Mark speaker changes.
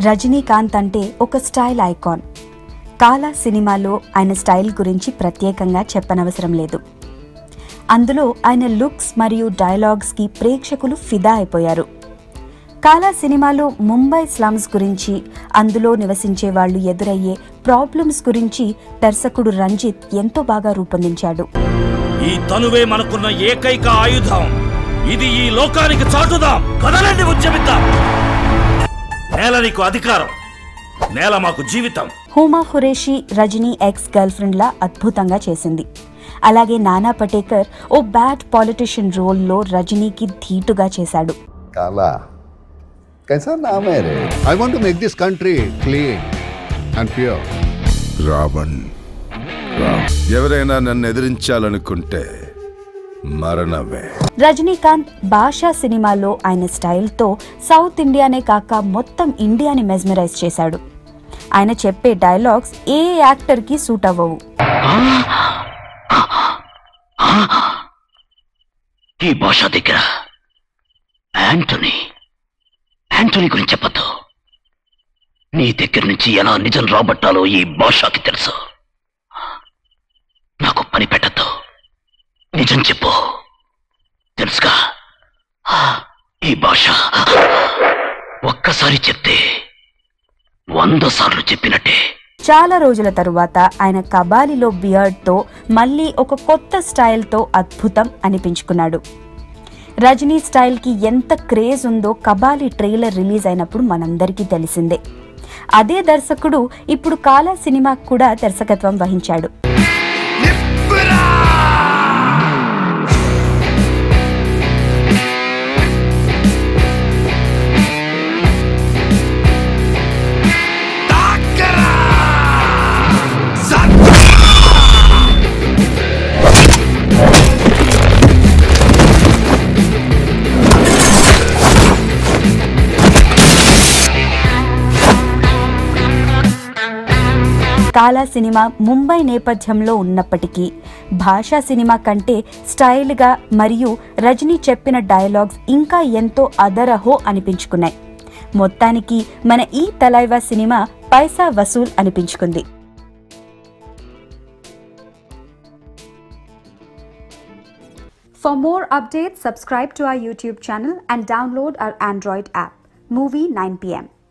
Speaker 1: రజనీకాంత్ అంటే ఒక style icon కాలా సినిమాలో ఆయన స్టైల్ గురించి ప్రత్యేకంగా చెప్పనవసరం లేదు అందులో ఆయన లుక్స్ మరియు డైలాగ్స్కి ప్రేక్షకులు ఫిదా అయిపోయారు కాలా సినిమాలో ముంబై స్లమ్స్ గురించి అందులో నివసించే వాళ్ళు ఎదురయ్యే ప్రాబ్లమ్స్ గురించి దర్శకుడు రంజిత్ ఎంతో బాగా రూపొందించాడు
Speaker 2: ఈ తనువే మనకున్న ఏకైక ఆయుధం ఇది ఈ లోకానికి చాటుదాం కదలండి ఉద్యమిద్దాం నేల నీకు అధికారం నేల మాకు జీవితం
Speaker 1: హూమా ఖురేషి రజనీ ఎక్స్ గర్ల్ ఫ్రెండ్లా అద్భుతంగా చేసింది అలాగే నానా పటేకర్ ఓ బ్యాడ్ పాలిటిషియన్ రోల్లో రజనీకి ధీటుగా చేశాడు
Speaker 3: काला कैसा नाम है रे
Speaker 4: I want to make this country clean and pure.
Speaker 5: Raavan Ram ఎవరైనా నన్ను ఎదిరించాలనుకుంటే మరణమే
Speaker 1: రజనీకాంత్ భాషా సినిమాలో ఆయన స్టైల్తో సౌత్ ఇండియానే కాక మొత్తం ఇండియాని మెస్మరైజ్ చేశాడు ఆయన చెప్పే డైలాగ్స్ ఏ యాక్టర్కి సూట్ అవ్వవు
Speaker 6: ఈ భాష దగ్గర యాంటనీ యాంటనీ గురించి చెప్పద్దు నీ దగ్గర నుంచి ఎలా నిజం రాబట్టాలో ఈ భాషకి తెలుసు నాకు పని పెట్టద్దు నిజం చెప్పు తెలుసుగా ఆ, ఈ భాష ఒక్కసారి చెప్తే వంద సార్లు చెప్పినట్టే
Speaker 1: చాలా రోజుల తరువాత ఆయన కబాలిలో బియర్డ్తో మళ్ళీ ఒక కొత్త స్టైల్తో అద్భుతం అనిపించుకున్నాడు రజనీ స్టైల్కి ఎంత క్రేజ్ ఉందో కబాలి ట్రైలర్ రిలీజ్ అయినప్పుడు మనందరికీ తెలిసిందే అదే దర్శకుడు ఇప్పుడు కాలా సినిమాకు కూడా దర్శకత్వం వహించాడు కాలా సినిమా ముంబై నేపథ్యంలో ఉన్నప్పటికీ భాషా సినిమా కంటే స్టైల్గా మరియు రజనీ చెప్పిన డైలాగ్స్ ఇంకా ఎంతో అదరహో అనిపించుకున్నాయి మొత్తానికి మన ఈ తలైవా సినిమా పైసా వసూల్ అనిపించుకుంది For more updates, subscribe to our YouTube channel and download our Android app, Movie 9pm.